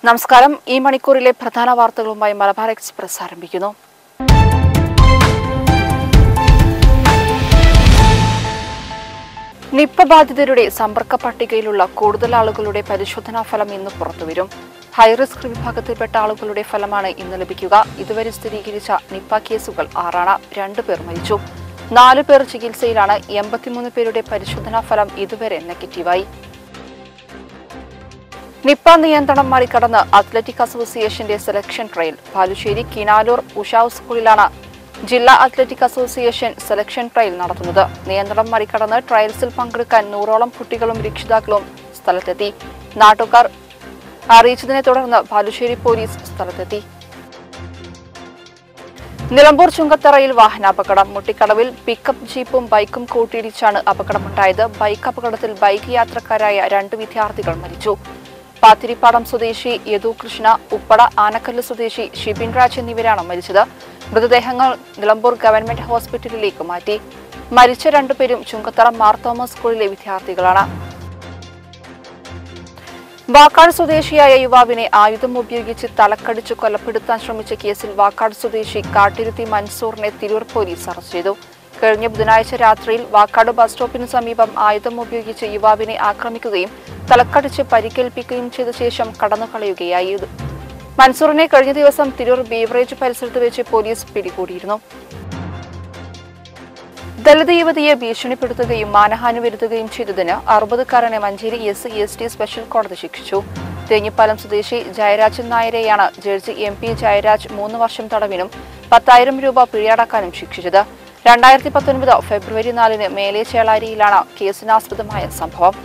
നമസ്കാരം ഈ മണിക്കൂറിലെ പ്രധാന വാർത്തകളുമായി മലബാർ എക്സ്പ്രസ് ആരംഭിക്കുന്നു നിപ്പ ബാധിതരുടെ സമ്പർക്ക പട്ടികയിലുള്ള കൂടുതൽ ആളുകളുടെ പരിശോധനാ ഫലം ഇന്ന് പുറത്തുവരും ഹൈറിസ്ക് വിഭാഗത്തിൽപ്പെട്ട ആളുകളുടെ ഫലമാണ് ഇന്ന് ലഭിക്കുക ഇതുവരെ സ്ഥിരീകരിച്ച നിപ്പ കേസുകൾ ആറാണ് രണ്ടുപേർ മരിച്ചു നാലു പേർ ചികിത്സയിലാണ് എൺപത്തിമൂന്ന് പേരുടെ പരിശോധനാ ഫലം ഇതുവരെ നെഗറ്റീവായി നിപ്പ നിയന്ത്രണം മറികടന്ന് അത്ലറ്റിക് അസോസിയേഷന്റെ സെലക്ഷൻ ട്രയൽ ബാലുശ്ശേരി കിനാലൂർ ഉഷാവ് സ്കൂളിലാണ് ജില്ലാ അത്ലറ്റിക് അസോസിയേഷൻ സെലക്ഷൻ ട്രയൽ നടത്തുന്നത് നിയന്ത്രണം മറികടന്ന് ട്രയൽസിൽ പങ്കെടുക്കാൻ നൂറോളം കുട്ടികളും രക്ഷിതാക്കളും സ്ഥലത്തെത്തി നാട്ടുകാർ അറിയിച്ചതിനെ തുടർന്ന് ബാലുശ്ശേരി പോലീസ് സ്ഥലത്തെത്തി നിലമ്പൂർ ചുങ്കത്തറയിൽ വാഹനാപകടം മുട്ടിക്കടവിൽ പിക്കപ്പ് ജീപ്പും ബൈക്കും കൂട്ടിയിടിച്ചാണ് അപകടമുണ്ടായത് ബൈക്ക് അപകടത്തിൽ ബൈക്ക് യാത്രക്കാരായ രണ്ട് വിദ്യാർത്ഥികൾ മരിച്ചു പാത്തിരിപ്പാടം സ്വദേശി യദു കൃഷ്ണ ഉപ്പട ആനക്കല്ല് സ്വദേശി ഷിബിൻ രാജ് എന്നിവരാണ് മരിച്ചത് മൃതദേഹങ്ങൾ നിലമ്പൂർ ഗവൺമെന്റ് ഹോസ്പിറ്റലിലേക്ക് മാറ്റി മരിച്ച രണ്ടുപേരും ചുങ്കത്തറ മാർ തോമസ് സ്കൂളിലെ വിദ്യാർത്ഥികളാണ് വാക്കാട് സ്വദേശിയായ യുവാവിനെ ആയുധം ഉപയോഗിച്ച് തലക്കടിച്ച് കൊലപ്പെടുത്താൻ ശ്രമിച്ച കേസിൽ വാക്കാട് സ്വദേശി കാട്ടിരുത്തി മൻസൂറിനെ തിരൂർ പോലീസ് അറസ്റ്റ് ചെയ്തു കഴിഞ്ഞ ബുധനാഴ്ച രാത്രിയിൽ വാക്കാട് ബസ് സ്റ്റോപ്പിന് സമീപം ആയുധം ഉപയോഗിച്ച് യുവാവിനെ ആക്രമിക്കുകയും തലക്കടിച്ച് പരിക്കേൽപ്പിക്കുകയും ചെയ്ത ശേഷം കടന്നുകളയുകയായിരുന്നു മൻസൂറിനെ കഴിഞ്ഞ ദിവസം തിരൂർ ബീവറേജ് പരിസരത്ത് വെച്ച് പോലീസ് പിടികൂടിയിരുന്നു ദളിത് യുവതിയെ ഭീഷണിപ്പെടുത്തുകയും മാനഹാനി വരുത്തുകയും ചെയ്തതിന് അറുപതുകാരനെ Manjeri S S T special കോടതി ശിക്ഷിച്ചു തേഞ്ഞിപ്പാലം സ്വദേശി ജയരാജൻ നായരെയാണ് ജഡ്ജി എം പി ജയരാജ് മൂന്ന് വർഷം തടവിനും പത്തായിരം രൂപ പിഴയടക്കാനും ശിക്ഷിച്ചത് രണ്ടായിരത്തി പത്തൊൻപത് ഫെബ്രുവരി നാലിന് മേലെ ചേളാരിയിലാണ് കേസിനാസ്പദമായ സംഭവം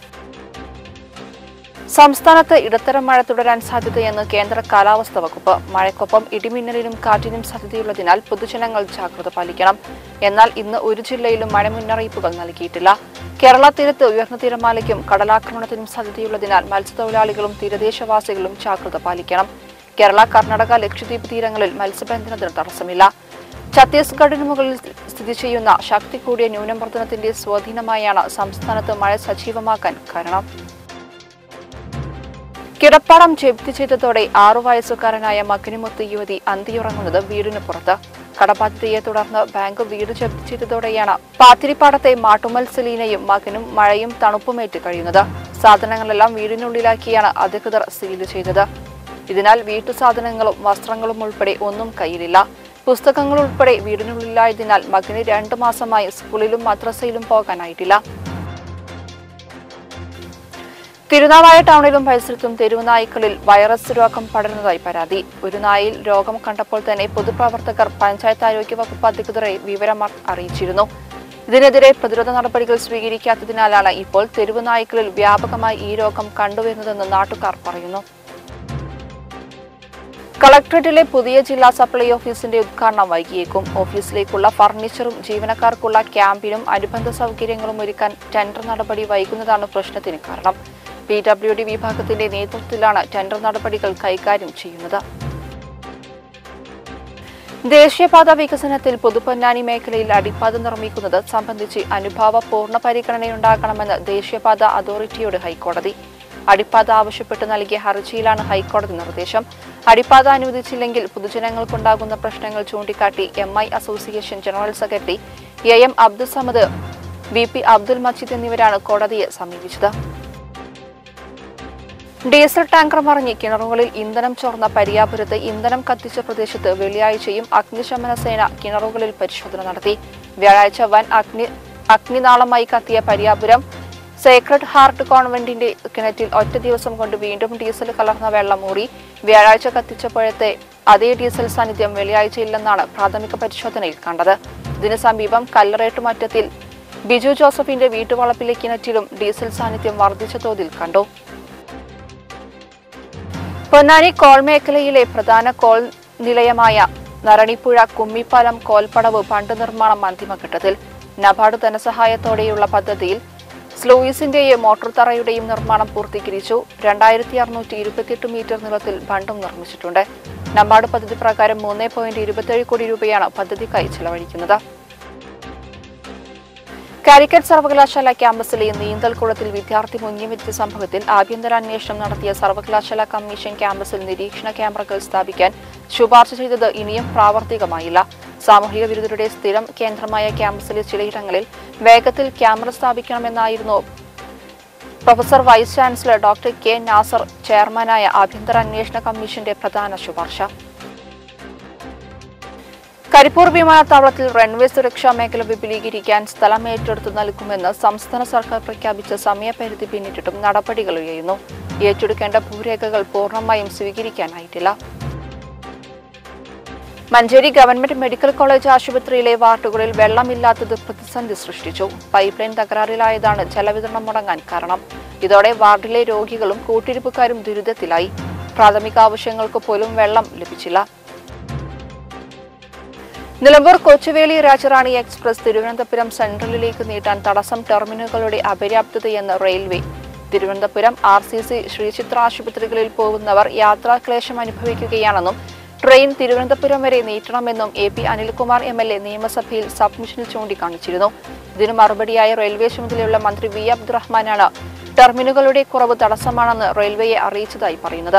സംസ്ഥാനത്ത് ഇടത്തരം മഴ തുടരാൻ സാധ്യതയെന്ന് കേന്ദ്ര കാലാവസ്ഥാ വകുപ്പ് മഴയ്ക്കൊപ്പം ഇടിമിന്നലിനും കാറ്റിനും സാധ്യതയുള്ളതിനാൽ പൊതുജനങ്ങൾ ജാഗ്രത പാലിക്കണം എന്നാൽ ഇന്ന് ഒരു ജില്ലയിലും മഴ മുന്നറിയിപ്പുകൾ നൽകിയിട്ടില്ല കേരള തീരത്ത് ഉയർന്ന തിരമാലയ്ക്കും കടലാക്രമണത്തിനും സാധ്യതയുള്ളതിനാൽ മത്സ്യത്തൊഴിലാളികളും തീരദേശവാസികളും ജാഗ്രത പാലിക്കണം കേരള കർണാടക ലക്ഷദ്വീപ് തീരങ്ങളിൽ മത്സ്യബന്ധനത്തിന് തടസ്സമില്ല ഛത്തീസ്ഗഡിന് മുകളിൽ സ്ഥിതി ചെയ്യുന്ന ശക്തി കൂടിയ ന്യൂനമർദ്ദനത്തിന്റെ സ്വാധീനമായാണ് സംസ്ഥാനത്ത് മഴ സജീവമാക്കാൻ കാരണം കിടപ്പാടം ജപ്തി ചെയ്തതോടെ ആറു വയസ്സുകാരനായ മകനുമൊത്ത് യുവതി അന്തിയുറങ്ങുന്നത് വീടിന് പുറത്ത് കടബാധ്യതയെ തുടർന്ന് ബാങ്ക് വീട് ജപ്തി ചെയ്തതോടെയാണ് പാത്തിരിപ്പാടത്തെ മാട്ടുമൽ സെലീനയും മകനും മഴയും തണുപ്പുമേറ്റ് കഴിയുന്നത് സാധനങ്ങളെല്ലാം വീടിനുള്ളിലാക്കിയാണ് അധികൃതർ സീൽ ചെയ്തത് ഇതിനാൽ വീട്ടു സാധനങ്ങളും വസ്ത്രങ്ങളും ഉൾപ്പെടെ ഒന്നും കയ്യിലില്ല പുസ്തകങ്ങൾ ഉൾപ്പെടെ വീടിനുള്ളിലായതിനാൽ മകന് രണ്ടു മാസമായി സ്കൂളിലും മദ്രസയിലും പോകാനായിട്ടില്ല തിരുനാവായ ടൗണിലും പരിസരത്തും തെരുവ് നായ്ക്കളിൽ വൈറസ് രോഗം പടരുന്നതായി പരാതി ഒരു നായിൽ രോഗം കണ്ടപ്പോൾ തന്നെ പൊതുപ്രവർത്തകർ പഞ്ചായത്ത് ആരോഗ്യ വകുപ്പ് അധികൃതരെ വിവരം അ- അറിയിച്ചിരുന്നു ഇതിനെതിരെ പ്രതിരോധ നടപടികൾ സ്വീകരിക്കാത്തതിനാലാണ് ഇപ്പോൾ തെരുവ് നായ്ക്കളിൽ വ്യാപകമായി ഈ രോഗം കണ്ടുവരുന്നതെന്ന് നാട്ടുകാർ പറയുന്നു കളക്ടറേറ്റിലെ പുതിയ ജില്ലാ സപ്ലൈ ഓഫീസിന്റെ ഉദ്ഘാടനം വൈകിയേക്കും ഓഫീസിലേക്കുള്ള ഫർണിച്ചറും ജീവനക്കാർക്കുള്ള ക്യാമ്പിനും അനുബന്ധ സൗകര്യങ്ങളും ഒരുക്കാൻ ടെൻഡർ നടപടി വൈകുന്നതാണ് പ്രശ്നത്തിന് കാരണം പി ഡബ്ല്യു ഡി വിഭാഗത്തിന്റെ നേതൃത്വത്തിലാണ് ടെൻഡർ നടപടികൾ കൈകാര്യം ചെയ്യുന്നത് ദേശീയപാത വികസനത്തിൽ പുതുപ്പൊന്നാനി മേഖലയിൽ അടിപ്പാത നിർമ്മിക്കുന്നത് സംബന്ധിച്ച് അനുഭാവ പൂർണ്ണ പരിഗണനയുണ്ടാകണമെന്ന് ദേശീയപാത അതോറിറ്റിയോട് ഹൈക്കോടതി അടിപ്പാത ആവശ്യപ്പെട്ട് നൽകിയ ഹർജിയിലാണ് ഹൈക്കോടതി നിർദ്ദേശം അടിപ്പാത അനുവദിച്ചില്ലെങ്കിൽ പൊതുജനങ്ങൾക്കുണ്ടാകുന്ന പ്രശ്നങ്ങൾ ചൂണ്ടിക്കാട്ടി M I association general secretary A M Abdul Samad V P Abdul Majeed എന്നിവരാണ് കോടതിയെ സമീപിച്ചത് ഡീസൽ ടാങ്കർ മറിഞ്ഞ് കിണറുകളിൽ ഇന്ധനം ചോർന്ന പരിയാപുരത്ത് ഇന്ധനം കത്തിച്ച പ്രദേശത്ത് വെള്ളിയാഴ്ചയും അഗ്നിശമന സേന കിണറുകളിൽ പരിശോധന നടത്തി വ്യാഴാഴ്ച വൻ അഗ്നി അഗ്നിനാളമായി കത്തിയ പരിയാപുരം സേക്രഡ് ഹാർട്ട് കോൺവെന്റിന്റെ കിണറ്റിൽ ഒറ്റ ദിവസം കൊണ്ട് വീണ്ടും ഡീസൽ കലർന്ന വെള്ളം ഊറി വ്യാഴാഴ്ച കത്തിച്ചപ്പോഴത്തെ അതേ ഡീസൽ സാന്നിധ്യം വെള്ളിയാഴ്ചയില്ലെന്നാണ് പ്രാഥമിക പരിശോധനയിൽ കണ്ടത് ഇതിന് സമീപം കല്ലറേട്ടുമറ്റത്തിൽ ബിജു ജോസഫിന്റെ വീട്ടുവളപ്പിലെ കിണറ്റിലും ഡീസൽ സാന്നിധ്യം വർദ്ധിച്ച തോതിൽ കണ്ടു പൊന്നാനി കോൾ മേഖലയിലെ പ്രധാന കോൾ നിലയമായ നരണിപ്പുഴ കുമ്മിപ്പാലം കോൽപ്പടവ് ഫണ്ട് നിർമ്മാണം അന്തിമഘട്ടത്തിൽ നബാർഡ് ധനസഹായത്തോടെയുള്ള പദ്ധതിയിൽ സ്ലൂയിസിന്റെയും മോട്ടോർ തറയുടെയും നിർമ്മാണം പൂർത്തീകരിച്ചു രണ്ടായിരത്തി അറുന്നൂറ്റി ഇരുപത്തിയെട്ട് മീറ്റർ നീളത്തിൽ ബണ്ടും നിർമ്മിച്ചിട്ടുണ്ട് നബാർഡ് പദ്ധതി പ്രകാരം മൂന്ന് പോയിന്റ് ഇരുപത്തിയേഴ് കോടി രൂപയാണ് പദ്ധതിക്കായി ചെലവഴിക്കുന്നത് കാലിക്കറ്റ് സർവകലാശാല ക്യാമ്പസിലെ നീന്തൽക്കുളത്തിൽ വിദ്യാർത്ഥി മുങ്ങിമരിച്ച സംഭവത്തിൽ ആഭ്യന്തര അന്വേഷണം നടത്തിയ സർവകലാശാല കമ്മീഷൻ ക്യാമ്പസിൽ നിരീക്ഷണ ക്യാമറകൾ സ്ഥാപിക്കാൻ ശുപാർശ ചെയ്തത് ഇനിയും പ്രാവർത്തികമായില്ല സാമൂഹിക വിരുദ്ധരുടെ സ്ഥിരം കേന്ദ്രമായ ക്യാമ്പസിലെ ചിലയിടങ്ങളിൽ വേഗത്തിൽ ക്യാമറ സ്ഥാപിക്കണമെന്നായിരുന്നു professor vice chancellor doctor K Nasar ചെയർമാനായ ആഭ്യന്തര അന്വേഷണ കമ്മീഷന്റെ പ്രധാന ശുപാർശ കരിപ്പൂർ വിമാനത്താവളത്തിൽ റൺവേ സുരക്ഷാ മേഖല വിപുലീകരിക്കാൻ സ്ഥലം ഏറ്റെടുത്തു നൽകുമെന്ന് സംസ്ഥാന സർക്കാർ പ്രഖ്യാപിച്ച സമയപരിധി പിന്നിട്ടിട്ടും നടപടികൾ ഉയരുന്നു ഏറ്റെടുക്കേണ്ട ഭൂരേഖകൾ പൂർണ്ണമായും സ്വീകരിക്കാനായിട്ടില്ല മഞ്ചേരി ഗവൺമെന്റ് മെഡിക്കൽ കോളേജ് ആശുപത്രിയിലെ വാർഡുകളിൽ വെള്ളമില്ലാത്തത് പ്രതിസന്ധി സൃഷ്ടിച്ചു പൈപ്പ് ലൈൻ തകരാറിലായതാണ് ജലവിതരണം മുടങ്ങാൻ കാരണം ഇതോടെ വാർഡിലെ രോഗികളും കൂട്ടിരിപ്പുകാരും ദുരിതത്തിലായി പ്രാഥമിക ആവശ്യങ്ങൾക്ക് പോലും വെള്ളം ലഭിച്ചില്ല നിലമ്പൂർ കൊച്ചുവേളി രാജറാണി എക്സ്പ്രസ് തിരുവനന്തപുരം സെൻട്രലിലേക്ക് നീട്ടാൻ തടസ്സം ടെർമിനലുകളുടെ അപര്യാപ്തതയെന്ന് railway Thiruvananthapuram R C C Sreechitra ആശുപത്രികളിൽ പോകുന്നവർ യാത്രാക്ലേശം അനുഭവിക്കുകയാണെന്നും ട്രെയിൻ തിരുവനന്തപുരം വരെ നീട്ടണമെന്നും A P Anilkumar M L A നിയമസഭയിൽ സബ്മിഷനിൽ ചൂണ്ടിക്കാണിച്ചിരുന്നു ഇതിനു മറുപടിയായ റെയിൽവേ ചുമതലയുള്ള മന്ത്രി വി അബ്ദുറഹ്മാനാണ് ടെർമിനലുകളുടെ കുറവ് തടസ്സമാണെന്ന് റെയിൽവേയെ അറിയിച്ചതായി പറയുന്നത്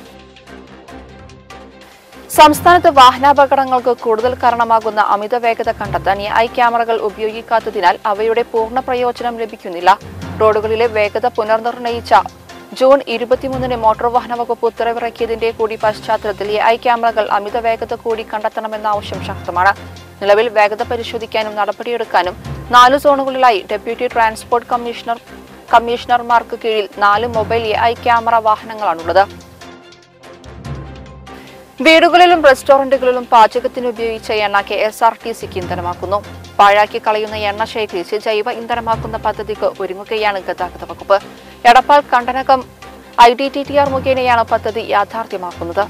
സംസ്ഥാനത്ത് വാഹനാപകടങ്ങൾക്ക് കൂടുതൽ കാരണമാകുന്ന അമിത വേഗത കണ്ടെത്താൻ ഐ ക്യാമറകൾ ഉപയോഗിക്കാത്തതിനാൽ അവയുടെ പൂർണ്ണ പ്രയോജനം ലഭിക്കുന്നില്ല റോഡുകളിലെ വേഗത പുനർനിർണയിച്ച ജൂൺ ഇരുപത്തിമൂന്നിന് മോട്ടോർ വാഹന വകുപ്പ് ഉത്തരവിറക്കിയതിന്റെ കൂടി പശ്ചാത്തലത്തിൽ ഐ ക്യാമറകൾ അമിത വേഗത കൂടി കണ്ടെത്തണമെന്ന ആവശ്യം ശക്തമാണ് നിലവിൽ വേഗത പരിശോധിക്കാനും നടപടിയെടുക്കാനും നാല് സോണുകളിലായി ഡെപ്യൂട്ടി ട്രാൻസ്പോർട്ട് കമ്മീഷണർ കമ്മീഷണർമാർക്ക് കീഴിൽ നാല് മൊബൈൽ എ ഐ ക്യാമറ വാഹനങ്ങളാണുള്ളത് വീടുകളിലും റെസ്റ്റോറന്റുകളിലും പാചകത്തിന് ഉപയോഗിച്ച എണ്ണ കെ എസ് ആർ ടി സിക്ക് ഇന്ധനമാക്കുന്നു പാഴാക്കി കളയുന്ന എണ്ണ ശേഖരിച്ച് ജൈവ ഇന്ധനമാക്കുന്ന പദ്ധതിക്ക് ഒരുങ്ങുകയാണ് ഗതാഗത വകുപ്പ് Edappal Kandanakam I D T T R മുഖേനയാണ് പദ്ധതി യാഥാർത്ഥ്യമാക്കുന്നത്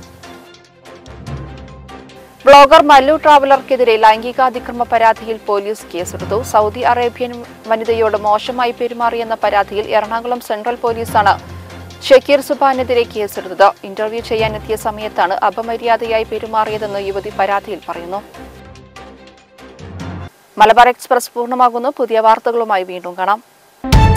ബ്ലോഗർ മല്ലു ട്രാവലർക്കെതിരെ ലൈംഗികാതിക്രമ പരാതിയിൽ പോലീസ് കേസെടുത്തു സൗദി അറേബ്യൻ വനിതയോട് മോശമായി പെരുമാറിയെന്ന പരാതിയിൽ എറണാകുളം സെൻട്രൽ പോലീസാണ് ഷക്കീർ സുബാനെതിരെ കേസെടുത്തത് ഇന്റർവ്യൂ ചെയ്യാനെത്തിയ സമയത്താണ് അപമര്യാദയായി പെരുമാറിയതെന്ന് യുവതി പരാതിയിൽ പറയുന്നു മലബാർ എക്സ്പ്രസ് പൂർണ്ണമാകുന്നു പുതിയ വാർത്തകളുമായി വീണ്ടും കാണാം